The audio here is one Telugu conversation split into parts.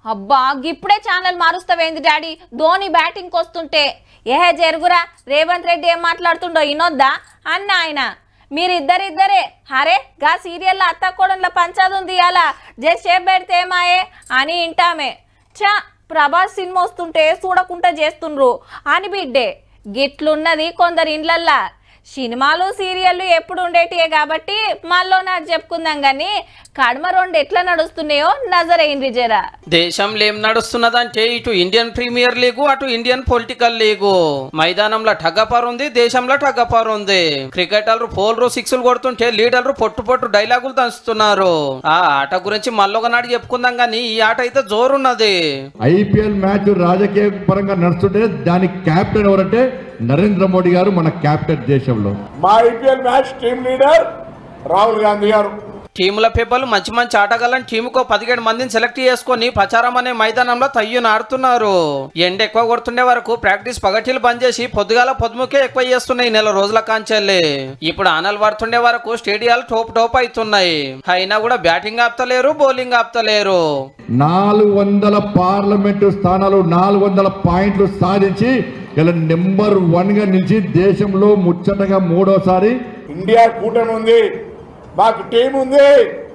అబ్బా గిప్పుడే ఛానల్ మారుస్తావేంది డాడీ ధోని బ్యాటింగ్ వస్తుంటే ఏహే జరుగురా రేవంత్ రెడ్డి ఏం మాట్లాడుతుండో ఇనొద్దా అన్న ఆయన మీరిద్దరిద్దరే హరే గా సీరియల్లో అత్త కోడన్ల పంచాది ఉంది అలా జస్ట్ షేప్ పెడితే ఏమాయే అని ఇంటామే చా ప్రభాస్ సినిమా వస్తుంటే చూడకుండా చేస్తుండ్రు అని బిడ్డే గిట్లున్నది కొందరు ఇండ్లల్లా సినిమాలు సీరియళ్ళు ఎప్పుడు ఉండేటియే కాబట్టి మళ్ళీ నాడు చెప్పుకుందాం కానీ కడమ రెండు ఎట్లా నడుస్తున్నాయో నజరైంది జరా దేశంలో ఏం నడుస్తున్నదంటే ఇటు ఇండియన్ ప్రీమియర్ లీగు అటు ఇండియన్ పొలిటికల్ లీగు మైదానంలో టగ్గపారు ఉంది దేశంలో టగ్గపారు ఉంది క్రికెటర్లు ఫోర్లు సిక్స్లు కొడుతుంటే లీడర్లు పొట్టు పొట్టు డైలాగులు దంచుతున్నారు ఆ ఆట గురించి మళ్ళొక నాడు చెప్పుకుందాం కానీ ఈ ఆట అయితే జోరున్నది ఐపీఎల్ మ్యాచ్ రాజకీయ పరంగా నడుస్తుంటే దానికి క్యాప్టెన్ ఎవరంటే నరేంద్ర మోడీ గారు మన క్యాప్టెన్ దేశంలో మా IPL match team leader Rahul Gandhi గారు టీముల పెబ్బలు మంచి మంచి ఆటగాళ్ళని టీముకో పదిహేడు మందిని సెలెక్ట్ చేసుకొని ప్రచారం అనే మైదానంలో తయ్యును ఆడుతున్నారు ఎండ ఎక్కువ కొడుతుండే వరకు ప్రాక్టీస్ పగటిలు బంద్ చేసి పొద్దుగాల పొద్దుముకే ఎక్కువ చేస్తున్నాయి ఈ నెల రోజుల కాంచెల్లి ఇప్పుడు ఆనలు పడుతుండే వరకు స్టేడియాలు టోప్ టోప్ అవుతున్నాయి అయినా కూడా బ్యాటింగ్ ఆపుతలేరు బౌలింగ్ ఆపుతలేరు నాలుగు వందల పార్లమెంటు స్థానాలు నాలుగు వందల పాయింట్లు సాధించి ఇలా నెంబర్ వన్ గా నిలిచి దేశంలో ముచ్చటగా మూడోసారి ఇండియా కూటమి ఉంది మాకు టీం ఉంది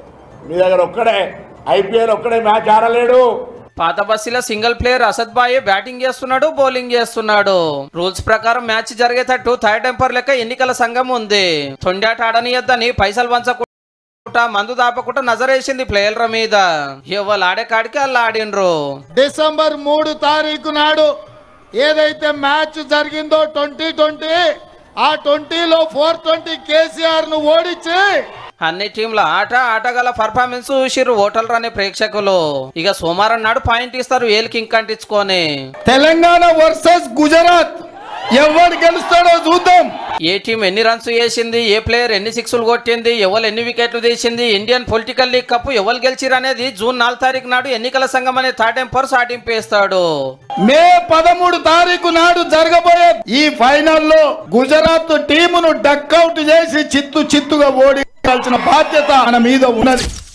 మీ దగ్గర ఒక్కడే ఐపీఎల్ ఒక్కడే మ్యాచ్ ఆడలేడు పాత బస్సులో సింగిల్ ప్లేయర్ అసద్ బాయ్ బ్యాటింగ్ చేస్తున్నాడు బౌలింగ్ చేస్తున్నాడు రూల్స్ ప్రకారం మ్యాచ్ జరిగేటట్టు థర్డ్ టెంపర్ లెక్క ఎన్నికల సంఘం ఉంది తొండాట ఆడనియద్దని పైసలు పంచకుండా మందు దాపకుండా నజరేసింది ప్లేయర్ల మీద ఎవరు ఆడే కాడికి వాళ్ళు ఆడిండ్రు డిసెంబర్ మూడు తారీఖు నాడు ఏదైతే మ్యాచ్ జరిగిందో ట్వంటీ ట్వంటీ ఆ ట్వంటీలో ఫోర్ ట్వంటీ కేసీఆర్ ను ఓడించి అన్ని టీంల ఆట ఆటగాళ్ళ పర్ఫార్మెన్స్ చూసిర్రు ఓటర్లు అనే ప్రేక్షకులు ఇక సోమవారం నాడు పాయింట్ ఇస్తారు ఏలికి ఇంకంటించుకొని తెలంగాణ వర్సెస్ గుజరాత్ ఎవరు గెలుస్తాడో చూద్దాం ఏ టీం ఎన్ని రన్స్ చేసింది ఏ ప్లేయర్ ఎన్ని సిక్స్లు కొట్టింది ఎవరు ఎన్ని వికెట్లు తీసింది ఇండియన్ పొలిటికల్ లీగ్ కప్ ఎవరు గెలిచిరు అనేది జూన్ నాలుగు తారీఖు నాడు ఎన్నికల సంఘం అనే థర్డ్ ఎంపర్ సాటింపు వేస్తాడు మే పదమూడు తారీఖు నాడు జరగబోయే ఈ ఫైనల్లో గుజరాత్ టీమును డక్అవుట్ చేసి చిత్తు చిత్తుగా ఓడించాల్సిన బాధ్యత మన మీద ఉన్నది